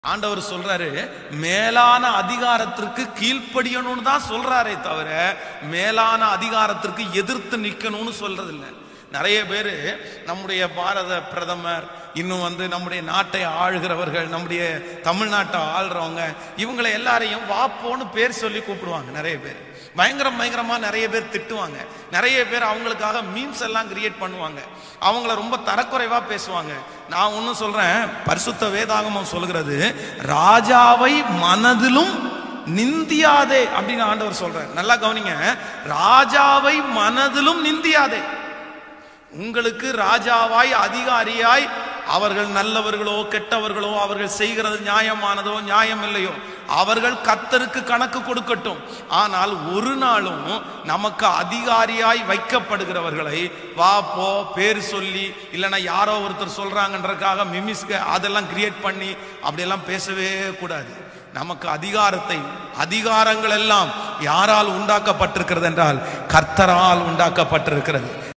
ஆண்டவர் சொல்றாரு மேலான அதிகாரத்திற்கு கீழ்ப்படியணும்னு தான் சொல்றாரே தவிர மேலான அதிகாரத்திற்கு எதிர்த்து நிக்கணும்னு சொல்றது இல்ல நிறைய பேர் நம்முடைய பாரத பிரதமர் இன்னும் வந்து நம்முடைய நாட்டை ஆளுகிறவர்கள் நம்முடைய தமிழ்நாட்டை ஆள்றவங்க இவங்களை எல்லாரையும் வாப்போன்னு பேர் சொல்லி கூப்பிடுவாங்க நிறைய பேர் பயங்கரம் பயங்கரமா நிறைய பேர் திட்டுவாங்க நிறைய பேர் அவங்களுக்காக மீம்ஸ் எல்லாம் கிரியேட் பண்ணுவாங்க அவங்கள ரொம்ப தரக்குறைவா பேசுவாங்க நான் ஒன்றும் சொல்றேன் பரிசுத்த வேதாகமம் சொல்கிறது ராஜாவை மனதிலும் நிந்தியாதே அப்படின்னு ஆண்டவர் சொல்றார் நல்லா கவனிங்க ராஜாவை மனதிலும் நிந்தியாதே உங்களுக்கு ராஜாவாய் அதிகாரியாய் அவர்கள் நல்லவர்களோ கெட்டவர்களோ அவர்கள் செய்கிறது நியாயமானதோ நியாயம் இல்லையோ அவர்கள் கத்தருக்கு கணக்கு கொடுக்கட்டும் ஆனால் ஒரு நாளும் நமக்கு அதிகாரியாய் வைக்கப்படுகிறவர்களை வா போ பேர் சொல்லி இல்லைன்னா யாரோ ஒருத்தர் சொல்றாங்கன்றதுக்காக மிமிஸ்க அதெல்லாம் கிரியேட் பண்ணி அப்படியெல்லாம் பேசவே கூடாது நமக்கு அதிகாரத்தை அதிகாரங்கள் எல்லாம் யாரால் உண்டாக்கப்பட்டிருக்கிறது என்றால் கர்த்தரால் உண்டாக்கப்பட்டிருக்கிறது